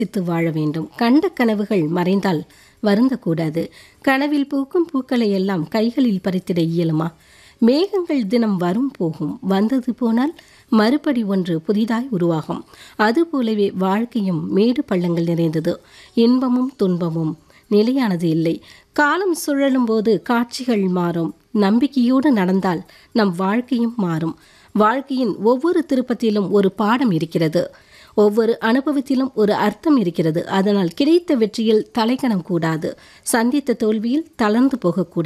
சித்து வாழ வேண்டும் கண்ட கனவுகள் மறைந்தால் வருந்தக்கூடாது கனவில் பூக்கும் பூக்களை எல்லாம் கைகளில் பறித்திட இயலுமா மேகங்கள் தினம் வரும் போகும் வந்தது போனால் மறுபடி ஒன்று புதிதாய் உருவாகும் அதுபோலவே வாழ்க்கையும் மேடு பள்ளங்கள் நிறைந்தது இன்பமும் துன்பமும் நிலையானது இல்லை காலம் சுழலும் போது காட்சிகள் மாறும் நம்பிக்கையோடு நடந்தால் நம் வாழ்க்கையும் மாறும் வாழ்க்கையின் ஒவ்வொரு திருப்பத்திலும் ஒரு பாடம் இருக்கிறது ஒவ்வொரு அனுபவத்திலும் ஒரு அர்த்தம் இருக்கிறது அதனால் கிடைத்த வெற்றியில் தலைக்கணம் கூடாது சந்தித்த தோல்வியில் தளர்ந்து போகக்கூடாது